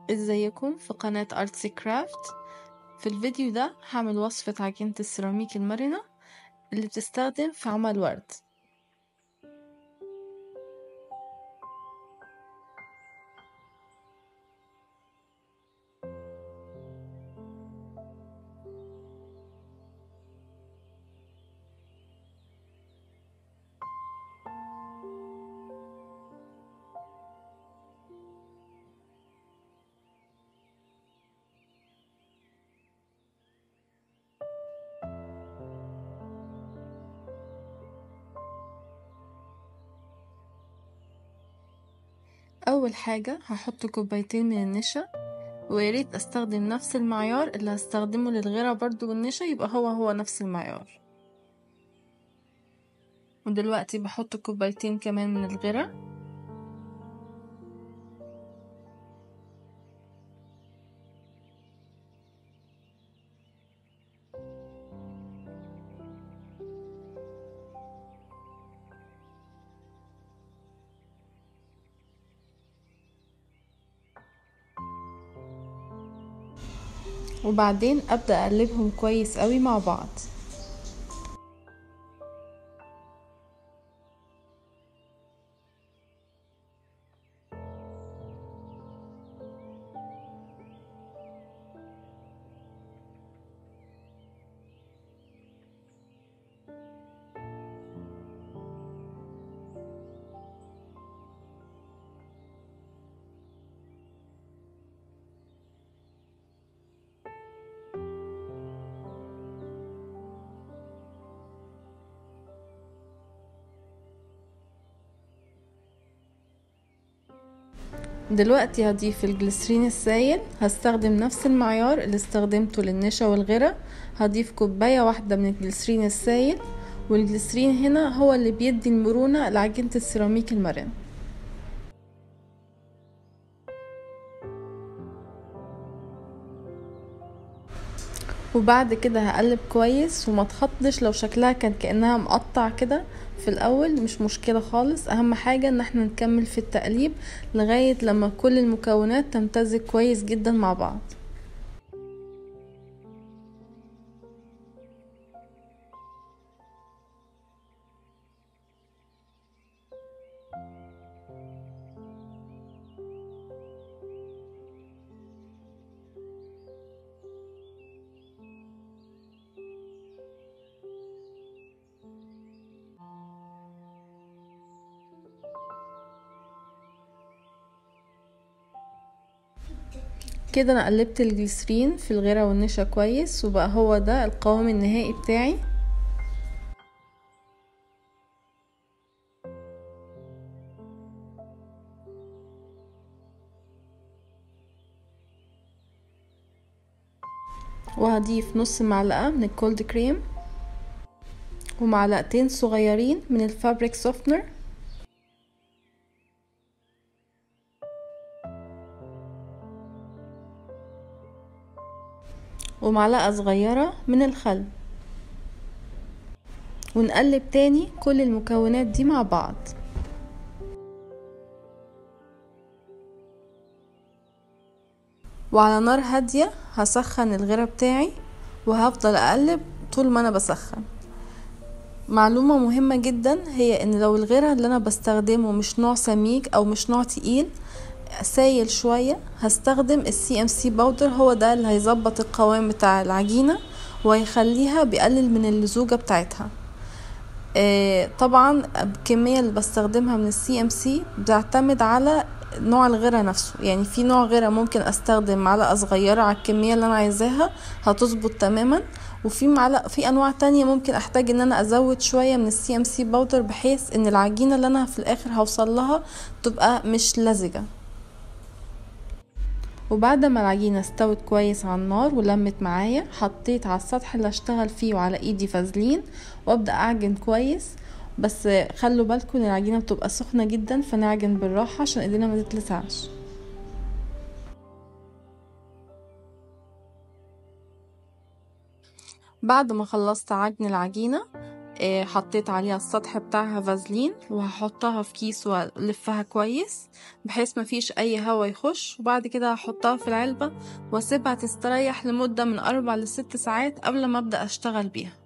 ازيكم في قناة ارتسي كرافت في الفيديو ده هعمل وصفة عجينة السيراميك المرنة اللي بتستخدم في عمل ورد اول حاجة هحط كوبايتين من النشا وياريت استخدم نفس المعيار اللي هستخدمه للغيرة برضو والنشا يبقى هو هو نفس المعيار ودلوقتي بحط كوبايتين كمان من الغيرة وبعدين ابدا اقلبهم كويس قوي مع بعض دلوقتي هضيف الجليسرين السائل هستخدم نفس المعيار اللي استخدمته للنشا والغرة هضيف كوباية واحدة من الجليسرين السائل والجليسرين هنا هو اللي بيدي المرونة لعجينة السيراميك المرن وبعد كده هقلب كويس وما تخطش لو شكلها كان كأنها مقطع كده في الاول مش مشكلة خالص اهم حاجة ان احنا نكمل في التقليب لغاية لما كل المكونات تمتزج كويس جدا مع بعض كده انا قلبت الجليسرين في الغيره والنشا كويس وبقى هو ده القوام النهائي بتاعي وهضيف نص معلقه من الكولد كريم ومعلقتين صغيرين من الفابريك سوفتنر ومعلقة صغيرة من الخل ونقلب تاني كل المكونات دي مع بعض وعلى نار هادية هسخن الغيرة بتاعي وهفضل اقلب طول ما انا بسخن معلومة مهمة جدا هي ان لو الغيرة اللي انا بستخدمه مش نوع سميك او مش نوع تقيل سايل شوية هستخدم السي ام سي باودر هو ده اللي هيظبط القوام بتاع العجينة وهيخليها بيقلل من اللزوجة بتاعتها آه طبعا الكمية اللي بستخدمها من السي ام سي بتعتمد على نوع الغيرة نفسه يعني في نوع غيرة ممكن استخدم معلقة صغيرة على الكمية اللي انا عايزاها هتظبط تماما وفي معلقة في انواع تانية ممكن احتاج ان انا ازود شوية من السي ام سي باودر بحيث ان العجينة اللي انا في الاخر هوصل لها تبقى مش لزجة وبعد ما العجينة استوت كويس على النار ولمت معايا حطيت على السطح اللي اشتغل فيه وعلى ايدي فازلين وابدأ اعجن كويس بس خلوا بالكم ان العجينة بتبقى سخنة جدا فنعجن بالراحة عشان ايدينا ما تتلسعش بعد ما خلصت عجن العجينة آه، حطيت عليها السطح بتاعها فازلين وهحطها في كيس والفها كويس بحيث مفيش اي هوا يخش وبعد كده هحطها في العلبة واسيبها تستريح لمدة من اربع لست ساعات قبل ما ابدأ اشتغل بيها